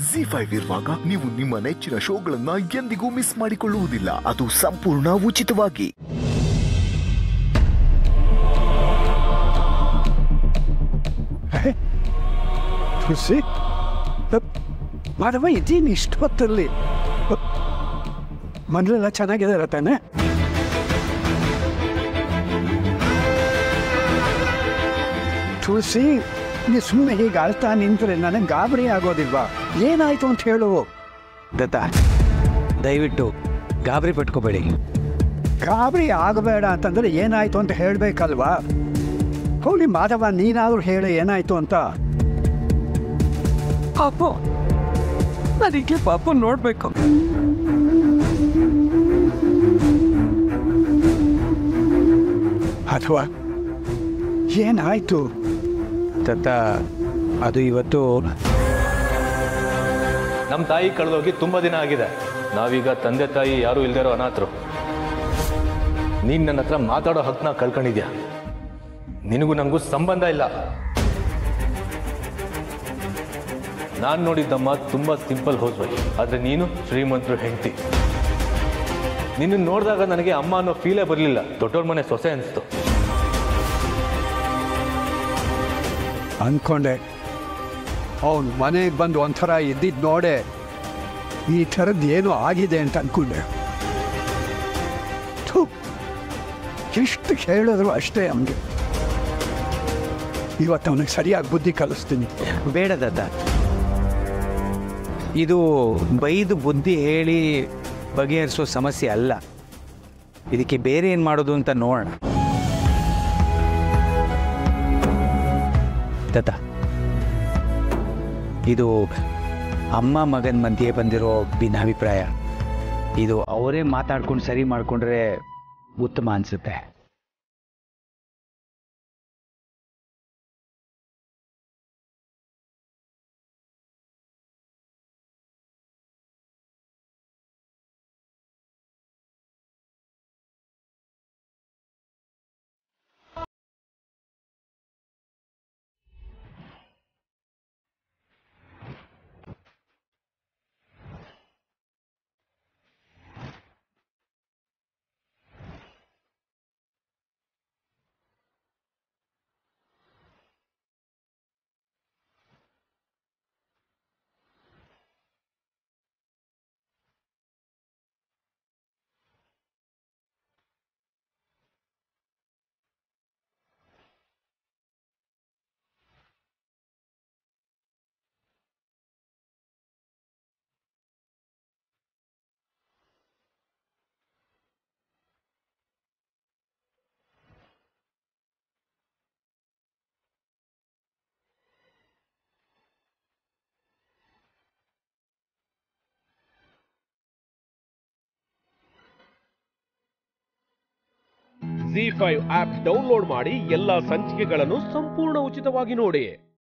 G five ಇರುವಾಗ ನೀವು ನಿಮ್ಮ ನೆಚ್ಚಿನ ಶೋಗಳನ್ನ ಎಂದಿಗೂ ಮಿಸ್ ಮಾಡಿಕೊಳ್ಳುವುದಿಲ್ಲ ಅದು ಸಂಪೂರ್ಣ ಉಚಿತವಾಗಿ ತುಳಸಿ ಮಾಧವ ಇದ್ದೀನಿ ಇಷ್ಟು ಹೊತ್ತಲ್ಲಿ ಮನೇಲೆಲ್ಲ ಚೆನ್ನಾಗಿದ್ದಾರೆ ತಾನೆ ತುಳಸಿ ನೀ ಸುಮ್ಮನೆ ಹೀಗೆ ಅಳ್ತಾ ನಿಂತರೆ ನನಗೆ ಗಾಬರಿ ಆಗೋದಿಲ್ವಾ ಏನಾಯ್ತು ಅಂತ ಹೇಳು ದತ್ತ ದಯವಿಟ್ಟು ಗಾಬರಿ ಪಟ್ಕೋಬೇಡಿ ಗಾಬರಿ ಆಗಬೇಡ ಅಂತಂದ್ರೆ ಏನಾಯ್ತು ಅಂತ ಹೇಳಬೇಕಲ್ವಾ ಹೋಲಿ ಮಾಧವ ನೀನಾದ್ರೂ ಹೇಳಿ ಏನಾಯ್ತು ಅಂತ ಪಾಪು ನನಗೆ ಪಾಪು ನೋಡ್ಬೇಕು ಅಥವಾ ಏನಾಯ್ತು ದತ್ತ ಅದು ಇವತ್ತು ನಮ್ಮ ತಾಯಿ ಕಳೆದೋಗಿ ತುಂಬ ದಿನ ಆಗಿದೆ ನಾವೀಗ ತಂದೆ ತಾಯಿ ಯಾರೂ ಇಲ್ದಿರೋ ಅನಾಥರು ನೀನು ನನ್ನ ಹತ್ರ ಮಾತಾಡೋ ಹಕ್ಕನ್ನ ಕಳ್ಕೊಂಡಿದ್ಯಾ ನಿನಗೂ ನನಗೂ ಸಂಬಂಧ ಇಲ್ಲ ನಾನು ನೋಡಿದ್ದಮ್ಮ ತುಂಬ ಸಿಂಪಲ್ ಹೌಸ್ ವೈಫ್ ಆದರೆ ನೀನು ಶ್ರೀಮಂತರು ಹೆಂಡತಿ ನಿನ್ನ ನೋಡಿದಾಗ ನನಗೆ ಅಮ್ಮ ಅನ್ನೋ ಫೀಲೇ ಬರಲಿಲ್ಲ ದೊಡ್ಡವ್ರ ಮನೆ ಸೊಸೆ ಅನಿಸ್ತು ಅಂದ್ಕೊಂಡೆ ಅವನು ಮನೆಗೆ ಬಂದು ಒಂಥರ ಇದ್ದಿದ್ದು ನೋಡೆ ಈ ಥರದ್ದು ಏನೋ ಆಗಿದೆ ಅಂತ ಅಂದ್ಕೊಂಡೆ ಥು, ಎಷ್ಟು ಹೇಳಿದ್ರು ಅಷ್ಟೇ ಅವನಿಗೆ ಇವತ್ತು ಅವನಿಗೆ ಸರಿಯಾಗಿ ಬುದ್ಧಿ ಕಲಿಸ್ತೀನಿ ಬೇಡ ದತ್ತ ಇದು ಬೈದು ಬುದ್ಧಿ ಹೇಳಿ ಬಗೆಹರಿಸೋ ಸಮಸ್ಯೆ ಅಲ್ಲ ಇದಕ್ಕೆ ಬೇರೆ ಏನು ಮಾಡೋದು ಅಂತ ನೋಡೋಣ ದತ್ತ ಇದು ಅಮ್ಮ ಮಗನ ಮಧ್ಯೆ ಬಂದಿರೋ ಭಿನ್ನಾಭಿಪ್ರಾಯ ಇದು ಅವರೇ ಮಾತಾಡ್ಕೊಂಡು ಸರಿ ಮಾಡಿಕೊಂಡ್ರೆ ಉತ್ತಮ ಅನಿಸುತ್ತೆ ಜಿ ಫೈವ್ ಆಪ್ ಡೌನ್ಲೋಡ್ ಮಾಡಿ ಎಲ್ಲಾ ಸಂಚಿಕೆಗಳನ್ನು ಸಂಪೂರ್ಣ ಉಚಿತವಾಗಿ ನೋಡಿ